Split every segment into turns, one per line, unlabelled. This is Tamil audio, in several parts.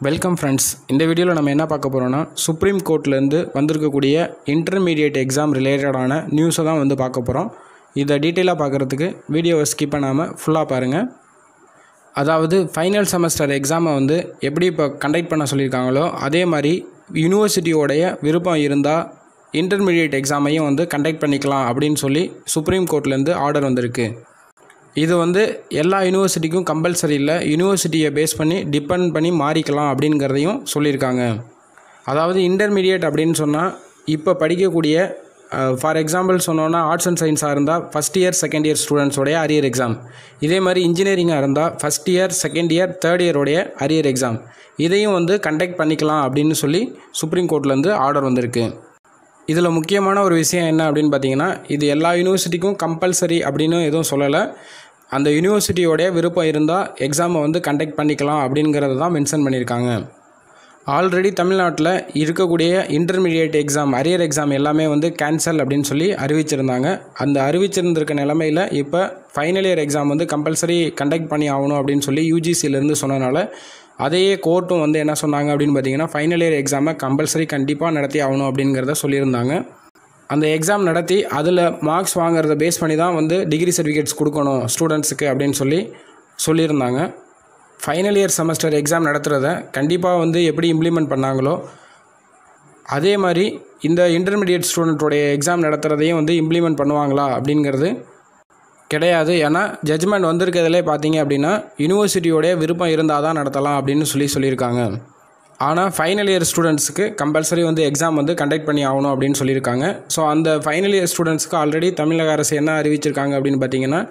வெல்கம் ஃப்ரெண்ட்ஸ் இந்த வீடியோவில் நம்ம என்ன பார்க்க போகிறோம்னா சுப்ரீம் கோர்ட்லேருந்து வந்திருக்கக்கூடிய இன்டர்மீடியட் எக்ஸாம் ரிலேட்டடான நியூஸை தான் வந்து பார்க்க போகிறோம் இதை டீட்டெயிலாக பார்க்குறதுக்கு வீடியோவை ஸ்கிப் பண்ணாமல் ஃபுல்லாக பாருங்கள் அதாவது ஃபைனல் செமஸ்டர் எக்ஸாமை வந்து எப்படி இப்போ கண்டக்ட் பண்ண சொல்லியிருக்காங்களோ அதே மாதிரி யூனிவர்சிட்டியோடைய விருப்பம் இருந்தால் இன்டர்மீடியட் எக்ஸாமையும் வந்து கண்டக்ட் பண்ணிக்கலாம் அப்படின்னு சொல்லி சுப்ரீம் கோர்ட்லேருந்து ஆர்டர் வந்திருக்கு இது வந்து எல்லா யூனிவர்சிட்டிக்கும் கம்பல்சரி இல்லை யூனிவர்சிட்டியை பேஸ் பண்ணி டிபெண்ட் பண்ணி மாறிக்கலாம் அப்படிங்கிறதையும் சொல்லியிருக்காங்க அதாவது இன்டர்மீடியட் அப்படின்னு சொன்னால் இப்போ படிக்கக்கூடிய ஃபார் எக்ஸாம்பிள் சொன்னோன்னா ஆர்ட்ஸ் அண்ட் சயின்ஸாக இருந்தால் ஃபஸ்ட் இயர் செகண்ட் இயர் ஸ்டூடெண்ட்ஸோடைய அரியர் எக்ஸாம் இதே மாதிரி இன்ஜினியரிங்காக இருந்தால் first year second year third இயரோடைய அரியர் எக்ஸாம் இதையும் வந்து கண்டக்ட் பண்ணிக்கலாம் அப்படின்னு சொல்லி சுப்ரீம் கோர்ட்லேருந்து ஆர்டர் வந்திருக்கு இதில் முக்கியமான ஒரு விஷயம் என்ன அப்படின்னு பார்த்தீங்கன்னா இது எல்லா யூனிவர்சிட்டிக்கும் கம்பல்சரி அப்படின்னு எதுவும் சொல்லலை அந்த யூனிவர்சிட்டியோடைய விருப்பம் இருந்தால் எக்ஸாமை வந்து கண்டக்ட் பண்ணிக்கலாம் அப்படிங்கிறத தான் மென்ஷன் பண்ணியிருக்காங்க ஆல்ரெடி தமிழ்நாட்டில் இருக்கக்கூடிய இன்டர்மீடியட் எக்ஸாம் அரியர் எக்ஸாம் எல்லாமே வந்து கேன்சல் அப்படின்னு சொல்லி அறிவிச்சிருந்தாங்க அந்த அறிவிச்சிருந்திருக்க நிலமையில் இப்போ ஃபைனல் இயர் எக்ஸாம் வந்து கம்பல்சரி கண்டக்ட் பண்ணி ஆகணும் அப்படின்னு சொல்லி யூஜிசியிலேருந்து சொன்னனால அதையே கோர்ட்டும் வந்து என்ன சொன்னாங்க அப்படின்னு பார்த்தீங்கன்னா ஃபைனல் இயர் எக்ஸாமை கம்பல்சரி கண்டிப்பாக நடத்தி ஆகணும் அப்படிங்கிறத சொல்லியிருந்தாங்க அந்த எக்ஸாம் நடத்தி அதில் மார்க்ஸ் வாங்குறத பேஸ் பண்ணி தான் வந்து டிகிரி சர்டிஃபிகேட்ஸ் கொடுக்கணும் ஸ்டூடெண்ட்ஸுக்கு அப்படின்னு சொல்லி சொல்லியிருந்தாங்க ஃபைனல் இயர் செமஸ்டர் எக்ஸாம் நடத்துகிறத கண்டிப்பாக வந்து எப்படி இம்ப்ளிமெண்ட் பண்ணாங்களோ அதே மாதிரி இந்த இன்டர்மீடியட் ஸ்டூடெண்ட்டோடைய எக்ஸாம் நடத்துகிறதையும் வந்து இம்ப்ளிமெண்ட் பண்ணுவாங்களா அப்படிங்கிறது கிடையாது ஏன்னா ஜட்ஜ்மெண்ட் வந்திருக்கிறதுலே பார்த்தீங்க அப்படின்னா யூனிவர்சிட்டியோடைய விருப்பம் இருந்தால் தான் நடத்தலாம் அப்படின்னு சொல்லி சொல்லியிருக்காங்க ஆனால் ஃபைனல் இயர் ஸ்டூடெண்ட்ஸுக்கு கம்பல்சரி வந்து எக்ஸாம் வந்து கண்டக்ட் பண்ணி ஆகணும் அப்படின்னு சொல்லியிருக்காங்க ஸோ அந்த ஃபைனல் இயர் ஸ்டூடெண்ட்ஸ்க்கு ஆல்ரெடி தமிழக அரசு என்ன அறிவிச்சிருக்காங்க அப்படின்னு பார்த்தீங்கன்னா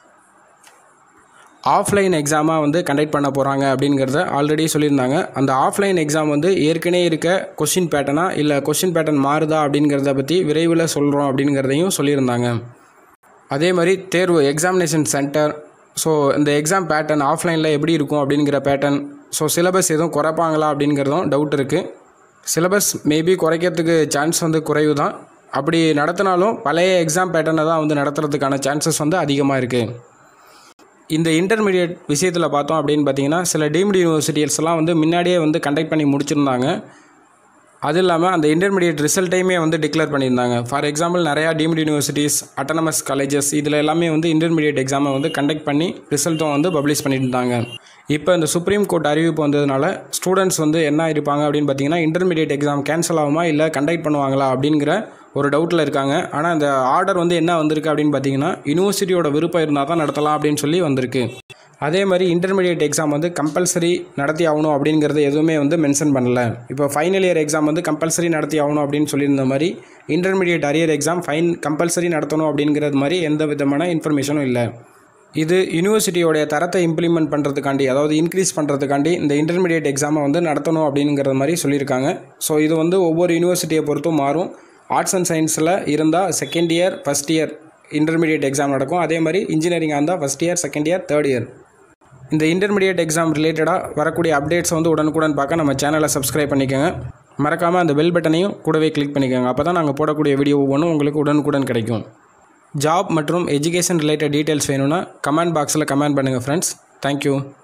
ஆஃப்லைன் எக்ஸாமாக வந்து கண்டக்ட் பண்ண போகிறாங்க அப்படிங்கிறத ஆல்ரெடி சொல்லியிருந்தாங்க அந்த ஆஃப்லைன் எக்ஸாம் வந்து ஏற்கனவே இருக்க கொஷின் பேட்டர்னா இல்லை கொஷின் பேட்டர்ன் மாறுதா அப்படிங்கிறத பற்றி விரைவில் சொல்கிறோம் அப்படிங்கிறதையும் சொல்லியிருந்தாங்க அதே மாதிரி தேர்வு எக்ஸாமினேஷன் சென்டர் ஸோ இந்த எக்ஸாம் பேட்டர்ன் ஆஃப்லைனில் எப்படி இருக்கும் அப்படிங்கிற பேட்டர்ன் ஸோ சிலபஸ் எதுவும் குறைப்பாங்களா அப்படிங்கிறதும் டவுட் இருக்குது சிலபஸ் மேபி குறைக்கிறதுக்கு சான்ஸ் வந்து குறைவு தான் அப்படி நடத்தினாலும் பழைய எக்ஸாம் பேட்டர்னை தான் வந்து நடத்துறதுக்கான சான்சஸ் வந்து அதிகமாக இருக்குது இந்த இன்டர்மீடியட் விஷயத்தில் பார்த்தோம் அப்படின்னு பார்த்தீங்கன்னா சில டீம்டு யூனிவர்சிட்டிஸ்லாம் வந்து முன்னாடியே வந்து கண்டக்ட் பண்ணி முடிச்சிருந்தாங்க அது இல்லாமல் அந்த இன்டர்மீடியட் ரிசல்ட்டையுமே வந்து டிக்ளேர் பண்ணியிருந்தாங்க ஃபார் எக்ஸாம்பிள் நிறையா டீம்டு யூனிவர்சிட்டிஸ் அட்டானமஸ் காலேஜஸ் இதில் எல்லாமே வந்து இன்டர்மீடியட் எக்ஸாமை வந்து கண்டக்ட் பண்ணி ரிசல்ட்டும் வந்து பப்ளிஷ் பண்ணியிருந்தாங்க இப்போ இந்த சுப்ரீம் கோர்ட் அறிவிப்பு வந்ததுனால ஸ்டூடெண்ட்ஸ் வந்து என்ன இருப்பாங்க அப்படின்னு பார்த்தீங்கன்னா இன்டர்மீடியட் எக்ஸாம் கேன்சல் ஆகுமா இல்லை கண்டக்ட் பண்ணுவாங்களா அப்படிங்கிற ஒரு டவுட்டில் இருக்காங்க ஆனால் அந்த ஆர்டர் வந்து என்ன வந்திருக்கு அப்படின்னு பார்த்தீங்கன்னா யூனிவர்சிட்டியோட விருப்பம் இருந்தால் தான் நடத்தலாம் அப்படின்னு சொல்லி வந்திருக்கு அதே மாதிரி இன்டர்மீடியட் எக்ஸாம் வந்து கம்பல்சரி நடத்தி ஆகணும் அப்படிங்கிறது எதுவுமே வந்து மென்ஷன் பண்ணல இப்போ ஃபைனல் இயர் எக்ஸாம் வந்து கம்பல்சரி நடத்தி ஆகணும் அப்படின்னு சொல்லியிருந்த மாதிரி intermediate arrear exam fine compulsory நடத்தணும் அப்படிங்கிறது மாதிரி எந்த விதமான இன்ஃபர்மேஷனும் இல்லை இது யூனிவர்சிட்டியோடைய தரத்தை இம்ப்ளிமெண்ட் பண்ணுறதுக்காண்டி அதாவது இன்க்ரீஸ் பண்ணுறதுக்காண்டி இந்த இன்டர்மீடியட் எக்ஸாமை வந்து நடத்தணும் அப்படிங்கிறது மாதிரி சொல்லியிருக்காங்க ஸோ இது வந்து ஒவ்வொரு யூனிவர்சிட்டியை பொறுத்தும் மாறும் ஆர்ட்ஸ் அண்ட் சயின்ஸில் இருந்தால் second year first year intermediate exam நடக்கும் அதே மாதிரி இன்ஜினியரிங்காக இருந்தால் first year second year third year இந்த இன்டர்மீடியட் எக்ஸாம் ரிலேட்டடாக வரக்கூடிய அப்டேட்ஸ் வந்து உடனுக்குடன் பார்க்க நம்ம சேனலை சப்ஸ்கிரைப் பண்ணிக்கோங்க மறக்காமல் அந்த பெல் பட்டனையும் கூடவே கிளிக் பண்ணிக்கோங்க அப்போ தான் நாங்கள் போடக்கூடிய வீடியோ ஒவ்வொன்றும் உங்களுக்கு உடனுக்குடன் கிடைக்கும் ஜாப் மற்றும் எஜுகேஷன் ரிலேட்டட் டீட்டெயில்ஸ் வேணும்னா கமெண்ட் பாக்ஸில் கமெண்ட் பண்ணுங்கள் ஃப்ரெண்ட்ஸ் தேங்க்யூ